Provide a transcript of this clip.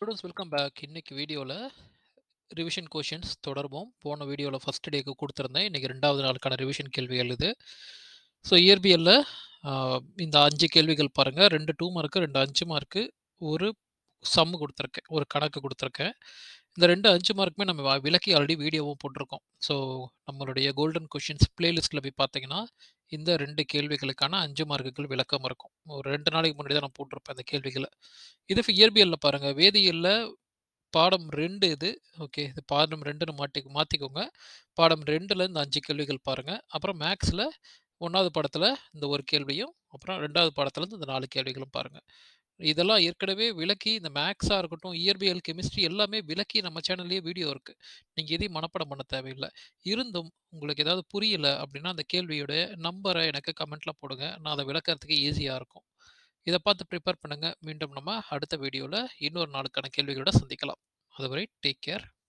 students welcome back இன்னைக்கு வீடியோவில் revision questions தொடர்போம் போன வீடியோவில் ஃபஸ்ட் டேக்கு கொடுத்துருந்தேன் இன்றைக்கி ரெண்டாவது நாளுக்கான ரிவிஷன் கேள்விகள் இது ஸோ இயற்பியலில் இந்த அஞ்சு கேள்விகள் பாருங்கள் ரெண்டு டூ மார்க்கு ரெண்டு அஞ்சு மார்க்கு ஒரு சம்மு கொடுத்துருக்கேன் ஒரு கணக்கு கொடுத்துருக்கேன் இந்த ரெண்டு அஞ்சு மார்க்குமே நம்ம வ- விளக்கி ஆல்ரெடி வீடியோவும் போட்டிருக்கோம் ஸோ நம்மளுடைய கோல்டன் கொஷின்ஸ் பிளேலிஸ்ட்டில் போய் பார்த்தீங்கன்னா இந்த ரெண்டு கேள்விகளுக்கான அஞ்சு மார்க்குகள் விளக்கம் இருக்கும் ஒரு ரெண்டு நாளைக்கு முன்னாடி தான் நான் போட்டிருப்பேன் அந்த கேள்விகளை இது இயற்பியலில் பாருங்கள் வேதியியலில் பாடம் ரெண்டு இது ஓகே இது பாடம் ரெண்டுன்னு மாட்டி மாற்றிக்கோங்க பாடம் ரெண்டில் இந்த அஞ்சு கேள்விகள் பாருங்கள் அப்புறம் மேக்ஸில் ஒன்றாவது பாடத்தில் இந்த ஒரு கேள்வியும் அப்புறம் ரெண்டாவது பாடத்துல இருந்து இந்த நாலு கேள்விகளும் பாருங்கள் இதெல்லாம் ஏற்கனவே விளக்கி இந்த மேக்ஸாக இருக்கட்டும் இயற்பியல் கெமிஸ்ட்ரி எல்லாமே விளக்கி நம்ம சேனல்லேயே வீடியோ இருக்குது நீங்கள் எதையும் மனப்பாடம் பண்ண தேவையில்லை இருந்தும் உங்களுக்கு ஏதாவது புரியல அப்படின்னா அந்த கேள்வியோட நம்பரை எனக்கு கமெண்ட்டில் போடுங்க நான் அதை விளக்கறதுக்கு ஈஸியாக இருக்கும் இதை பார்த்து ப்ரிப்பேர் பண்ணுங்கள் மீண்டும் நம்ம அடுத்த வீடியோவில் இன்னொரு நாளுக்கான கேள்விகளோட சந்திக்கலாம் அதுவரை டேக் கேர்